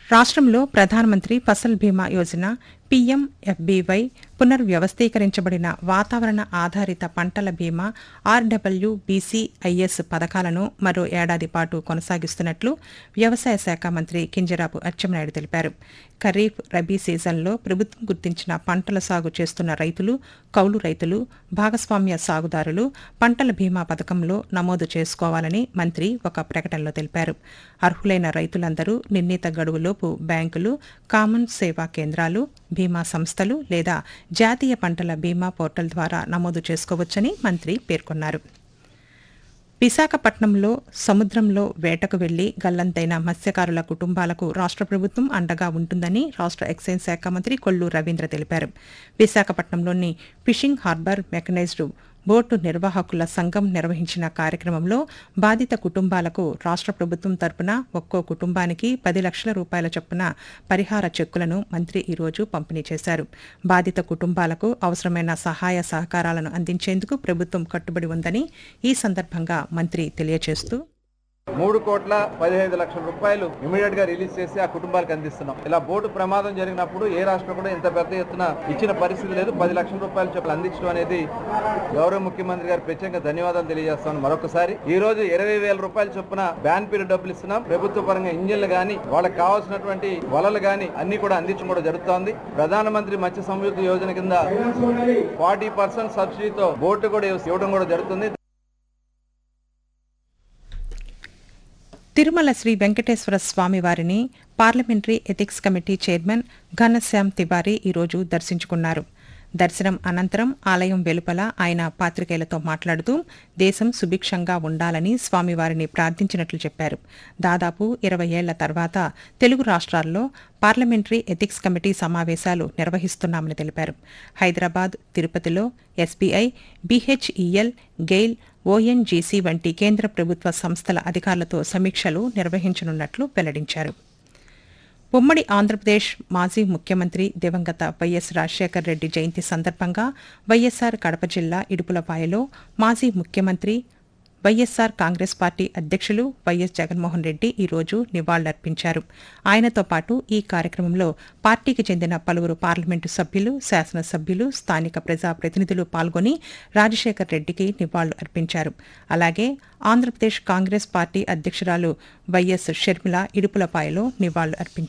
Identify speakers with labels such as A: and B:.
A: రాష్ట్రంలో ప్రధానమంత్రి ఫసల్ బీమా యోజన పీఎంఎఫ్బీవై పునర్వ్యవస్థీకరించబడిన వాతావరణ ఆధారిత పంటల బీమా ఆర్డబ్ల్యూ బీసీఐఎస్ పథకాలను మరో ఏడాది పాటు కొనసాగిస్తున్నట్లు వ్యవసాయ శాఖ మంత్రి కింజరాపు అచ్చెన్నాయుడు తెలిపారు ఖరీఫ్ రబీ సీజన్లో ప్రభుత్వం గుర్తించిన పంటల సాగు చేస్తున్న రైతులు కౌలు రైతులు భాగస్వామ్య సాగుదారులు పంటల బీమా పథకంలో నమోదు చేసుకోవాలని మంత్రి ఒక ప్రకటనలో తెలిపారు అర్హులైన రైతులందరూ నిర్ణీత గడువులోపు బ్యాంకులు కామన్ సేవా కేంద్రాలు బీమా సంస్థలు లేదా జాతీయ పంటల బీమా పోర్టల్ ద్వారా నమోదు చేసుకోవచ్చని మంత్రి పేర్కొన్నారు విశాఖపట్నంలో సముద్రంలో వేటకు వెళ్లి గల్లంతైన మత్స్యకారుల కుటుంబాలకు రాష్ట్ర ప్రభుత్వం అండగా ఉంటుందని రాష్ట్ర ఎక్సైజ్ శాఖ మంత్రి కొల్లు రవీంద్ర తెలిపారు విశాఖపట్నంలోని ఫిషింగ్ హార్బర్ మెకనైజ్డ్ బోటు నిర్వాహకుల సంఘం నిర్వహించిన కార్యక్రమంలో బాధిత కుటుంబాలకు రాష్ట్ర ప్రభుత్వం తరపున ఒక్కో కుటుంబానికి పది లక్షల రూపాయల చొప్పున పరిహార చెక్కులను మంత్రి ఈరోజు పంపిణీ చేశారు బాధిత కుటుంబాలకు అవసరమైన సహాయ సహకారాలను అందించేందుకు ప్రభుత్వం కట్టుబడి ఉందని ఈ సందర్భంగా మంత్రి తెలియజేస్తూ
B: మూడు కోట్ల పదిహేను లక్షల రూపాయలు ఇమీడియట్ గా రిలీజ్ చేసి ఆ కుటుంబాలకు అందిస్తున్నాం ఇలా బోటు ప్రమాదం జరిగినప్పుడు ఏ రాష్ట్రం కూడా ఇంత పెద్ద ఎత్తున ఇచ్చిన పరిస్థితి లేదు పది లక్షల రూపాయలు చొప్పున అందించడం అనేది గౌరవ ముఖ్యమంత్రి గారు ప్రత్యేకంగా ధన్యవాదాలు తెలియజేస్తాను మరొకసారి ఈ రోజు ఇరవై వేల రూపాయల చొప్పున బ్యాన్ పీరియడ్ డబ్బులు ఇస్తున్నాం ప్రభుత్వ పరంగా ఇంజిన్లు గాని వాళ్ళకి కావాల్సినటువంటి వలలు గాని అన్ని కూడా అందించడం కూడా జరుగుతోంది ప్రధానమంత్రి మత్స్య సంయుక్త యోజన కింద ఫార్టీ పర్సెంట్ సబ్సిడీతో బోటు కూడా ఇవ్వడం కూడా జరుగుతుంది
A: తిరుమల శ్రీ వెంకటేశ్వర స్వామి వారిని parliamentary ethics committee chairman Ghanshyam Tiwari ఈరోజు దర్శించుకున్నారు దర్శనం అనంతరం ఆలయం వెలుపల ఆయన పాత్రికేయులతో మాట్లాడుతూ దేశం సుభిక్షంగా ఉండాలని స్వామివారిని ప్రార్థించినట్లు చెప్పారు దాదాపు ఇరవై ఏళ్ల తర్వాత తెలుగు రాష్ట్రాల్లో పార్లమెంటరీ ఎథిక్స్ కమిటీ సమావేశాలు నిర్వహిస్తున్నామని తెలిపారు హైదరాబాద్ తిరుపతిలో ఎస్బీఐ బీహెచ్ఈఎల్ గెయిల్ ఓఎన్జీసీ వంటి కేంద్ర ప్రభుత్వ సంస్థల అధికారులతో సమీక్షలు నిర్వహించనున్నట్లు వెల్లడించారు ఉమ్మడి ఆంధ్రప్రదేశ్ మాజీ ముఖ్యమంత్రి దివంగత వైఎస్ రాజశేఖర్ రెడ్డి జయంతి సందర్భంగా వైఎస్సార్ కడప జిల్లా ఇడుపులపాయలో మాజీ ముఖ్యమంత్రి వైఎస్సార్ కాంగ్రెస్ పార్టీ అధ్యక్షులు వైఎస్ జగన్మోహన్ రెడ్డి ఈరోజు నివాళులర్పించారు ఆయనతో పాటు ఈ కార్యక్రమంలో పార్టీకి చెందిన పలువురు పార్లమెంటు సభ్యులు శాసనసభ్యులు స్థానిక ప్రజాప్రతినిధులు పాల్గొని రాజశేఖర్ రెడ్డికి నివాళులు అర్పించారు అలాగే ఆంధ్రప్రదేశ్ కాంగ్రెస్ పార్టీ అధ్యక్షురాలు వైఎస్ షర్మిల ఇడుపులపాయలో నివాళులు అర్పించారు